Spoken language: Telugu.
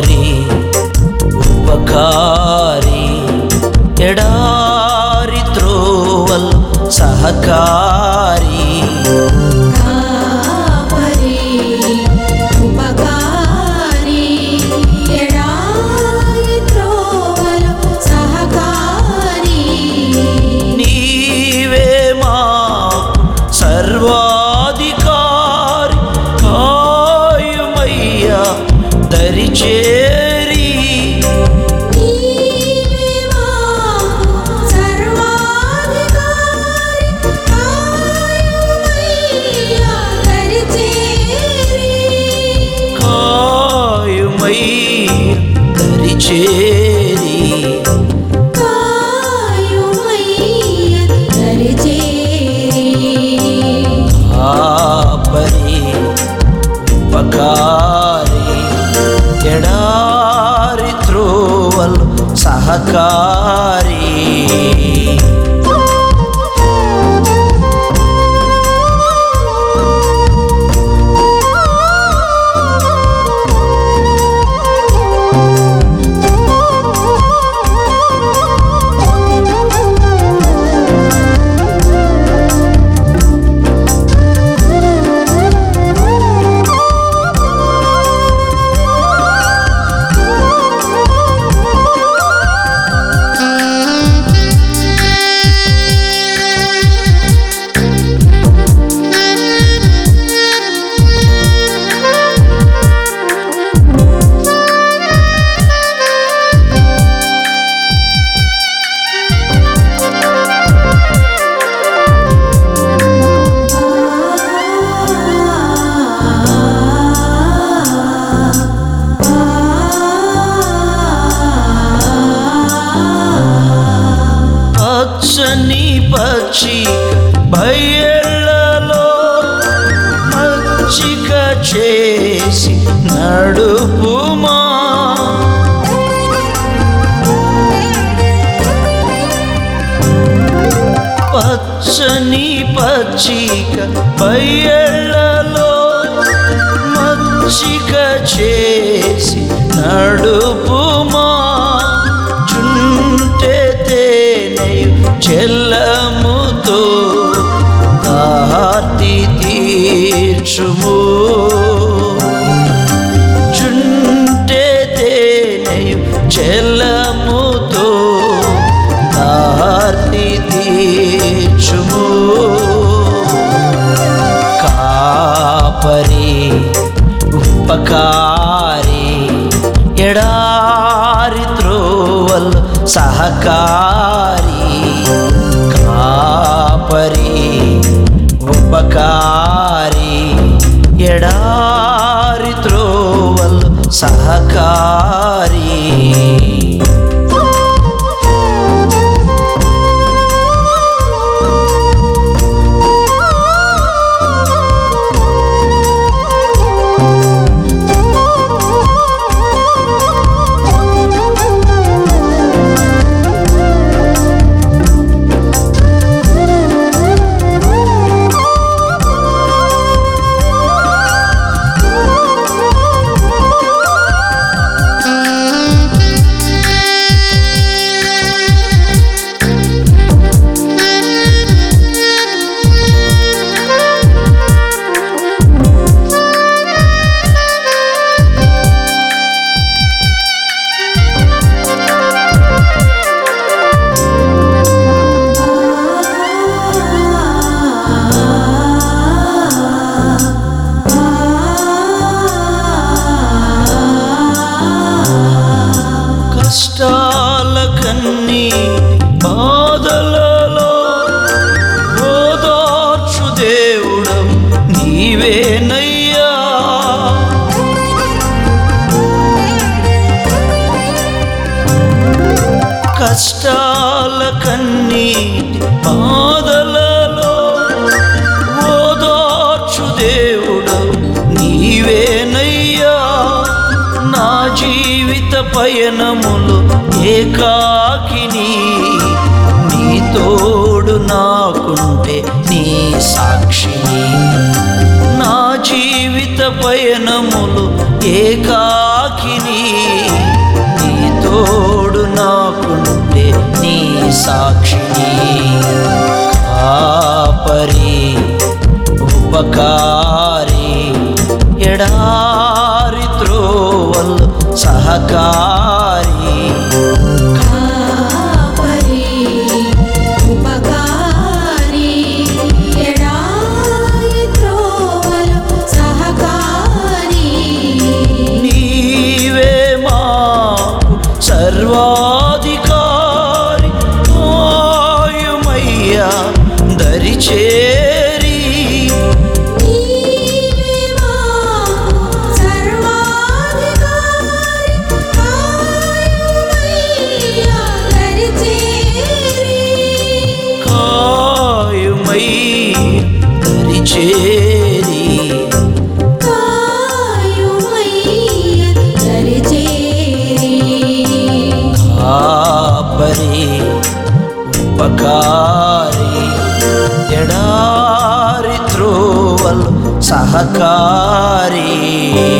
కాపరి ఉపకారి ఎడారి త్రోవల్ సహకారి కాపరి ఉపకారి ఎడారి త్రోవల సహకారి నీవే మా సర్వాధికారి కాయుమయ్యా దరిచేరి నీవే మాకు సర్వాధికారి కాయుమయ్యా దరిచేరి కాయుమయ్యా దరిచేరి కాయుమయ్యా దరిచేరి ఆపరి ఉపకారి ఎడారి త్రోవల్ సహకారి పచ్చని పక్షి బయళ్ళలో మచ్చిక చేసి నడుపుమా పచ్చని పచ్చిక బయళ్ళలో మచ్చిక చేసి నడుపుమా చుంటే తేనెయు చెల్లముతో దాటి తీర్చుము చుంటే తేనెయు చెల్లముతో దాటి తీర్చుము కాపరి ఉపకారి ఎడారి త్రోవల్ సహకారి కాపరి ఉపకారి ఎడారి త్రోవల్ సహకారి కష్టాల కన్నీ బాధలలో ఓదార్చు దేవుడం నీవేనయ్యా కష్టాల కన్నీటి బాధలలో ఓదార్చు దేవుడు నీవేనయ్యా నా జీవిత పయనములు ఏకాకిని నీ తోడు నాకుంటే నీ సాక్షిని నా జీవిత పయనములు ఏకాకిని సాక్షిని ఆపరి ఉపకారి ఎడారి త్రోవల్ సహకారి కాపరి ఉపకారి ఎడారి త్రోవలు సహకారి నీవే మాకు సర్వాధికారి ఆయమయ్యా దరిచేరి నీవే మాకు సర్వాధికారి ఆయమయ్యా దరిచేరి కాయుమై దరిచేరి కాయుమయ్యా దరిచేరి ఆపరి ఉపకారి ఎడారి త్రోవల్ సహకారి